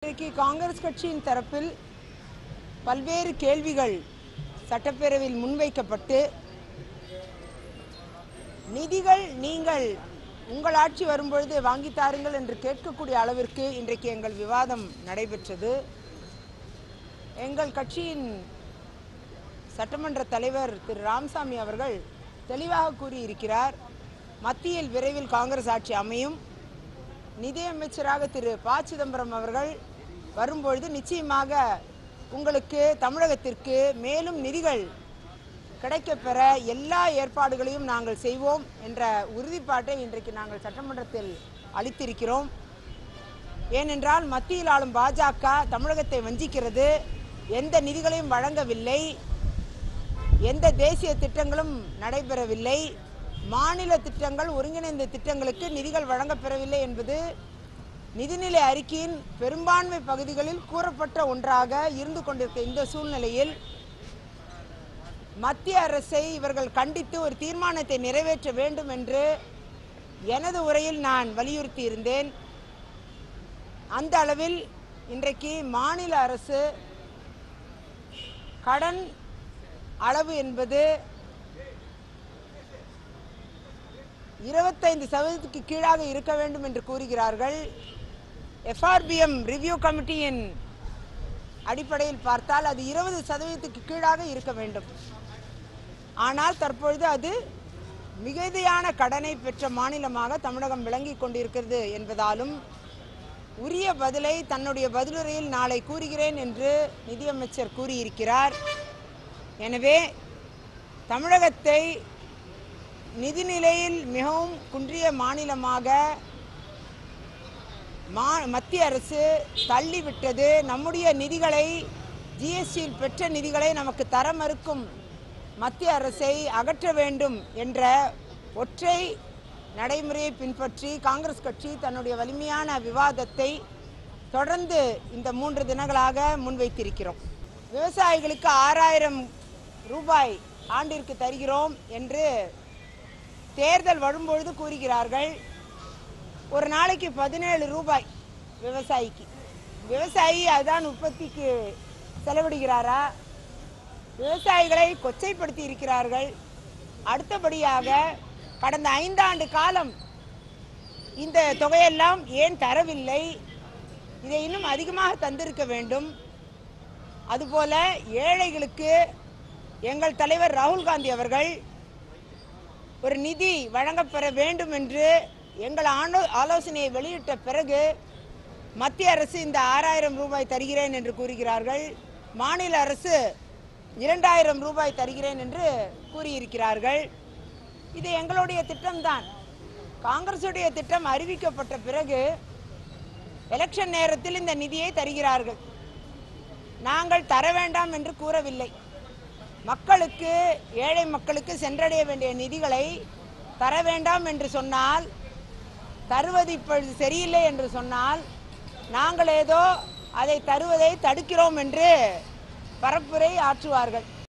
இன்றைக்கு காங்கிரஸ் கட்சியின் தரப்பில் பல்வேறு கேள்விகள் சட்டப்பேரவையில் முன்வைக்கப்பட்டு நிதிகள் நீங்கள் உங்கள் ஆட்சி வரும்பொழுது வாங்கி தாருங்கள் என்று கேட்கக்கூடிய அளவிற்கு இன்றைக்கு எங்கள் விவாதம் நடைபெற்றது எங்கள் கட்சியின் சட்டமன்ற தலைவர் திரு ராமசாமி அவர்கள் தெளிவாக கூறியிருக்கிறார் மத்தியில் விரைவில் காங்கிரஸ் ஆட்சி அமையும் நிதியமைச்சராக திரு ப சிதம்பரம் அவர்கள் வரும்பொழுது நிச்சயமாக உங்களுக்கு தமிழகத்திற்கு மேலும் நிதிகள் கிடைக்கப்பெற எல்லா ஏற்பாடுகளையும் நாங்கள் செய்வோம் என்ற உறுதிப்பாட்டை இன்றைக்கு நாங்கள் சட்டமன்றத்தில் அளித்திருக்கிறோம் ஏனென்றால் மத்தியில் ஆளும் பாஜக தமிழகத்தை வஞ்சிக்கிறது எந்த நிதிகளையும் வழங்கவில்லை எந்த தேசிய திட்டங்களும் நடைபெறவில்லை மாநில திட்டங்கள் ஒருங்கிணைந்த திட்டங்களுக்கு நிதிகள் வழங்கப்பெறவில்லை என்பது நிதிநிலை அறிக்கையின் பெரும்பான்மை பகுதிகளில் கூறப்பட்ட ஒன்றாக இருந்து கொண்டிருக்க இந்த சூழ்நிலையில் மத்திய அரசை இவர்கள் கண்டித்து ஒரு தீர்மானத்தை நிறைவேற்ற வேண்டும் என்று எனது உரையில் நான் வலியுறுத்தி இருந்தேன் அந்த அளவில் இன்றைக்கு மாநில அரசு கடன் அளவு என்பது இருபத்தைந்து சதவீதத்துக்கு கீழாக இருக்க வேண்டும் என்று கூறுகிறார்கள் எஃப்ஆர்பிஎம் ரிவ்யூ கமிட்டியின் அடிப்படையில் பார்த்தால் அது இருபது சதவீதத்துக்கு கீழாக இருக்க வேண்டும் ஆனால் தற்பொழுது அது மிகுதியான கடனை பெற்ற மாநிலமாக தமிழகம் விளங்கிக் கொண்டிருக்கிறது என்பதாலும் உரிய பதிலை தன்னுடைய பதிலுரையில் நாளை கூறுகிறேன் என்று நிதியமைச்சர் கூறியிருக்கிறார் எனவே தமிழகத்தை நிதிநிலையில் மிகவும் குன்றிய மாநிலமாக மா மத்திய அரசு தள்ளிவிட்டது நம்முடைய நிதிகளை ஜிஎஸ்டியில் பெற்ற நிதிகளை நமக்கு தர மறுக்கும் மத்திய அரசை அகற்ற வேண்டும் என்ற ஒற்றை நடைமுறையை பின்பற்றி காங்கிரஸ் கட்சி தன்னுடைய வலிமையான விவாதத்தை தொடர்ந்து இந்த மூன்று தினங்களாக முன்வைத்திருக்கிறோம் விவசாயிகளுக்கு ஆறாயிரம் ரூபாய் ஆண்டிற்கு தருகிறோம் என்று தேர்தல் வரும்பொழுது கூறுகிறார்கள் ஒரு நாளைக்கு பதினேழு ரூபாய் விவசாயிக்கு விவசாயி அதுதான் உற்பத்திக்கு செலவிடுகிறாரா விவசாயிகளை கொச்சைப்படுத்தி இருக்கிறார்கள் அடுத்தபடியாக கடந்த ஐந்தாண்டு காலம் இந்த தொகையெல்லாம் ஏன் தரவில்லை இதை இன்னும் அதிகமாக தந்திருக்க வேண்டும் அதுபோல ஏழைகளுக்கு எங்கள் தலைவர் ராகுல் காந்தி அவர்கள் ஒரு நிதி வழங்கப்பெற வேண்டும் என்று எங்கள் ஆலோ ஆலோசனையை வெளியிட்ட பிறகு மத்திய அரசு இந்த ஆறாயிரம் ரூபாய் தருகிறேன் என்று கூறுகிறார்கள் மாநில அரசு இரண்டாயிரம் ரூபாய் தருகிறேன் என்று கூறியிருக்கிறார்கள் இது எங்களுடைய திட்டம்தான் காங்கிரசுடைய திட்டம் அறிவிக்கப்பட்ட பிறகு எலெக்ஷன் நேரத்தில் இந்த நிதியை தருகிறார்கள் நாங்கள் தர வேண்டாம் என்று கூறவில்லை மக்களுக்கு ஏழை மக்களுக்கு சென்றடைய வேண்டிய நிதிகளை தர வேண்டாம் என்று சொன்னால் தருவது இப்பொழுது சரியில்லை என்று சொன்னால் நாங்கள் ஏதோ அதை தருவதை தடுக்கிறோம் என்று பரப்புரை ஆற்றுவார்கள்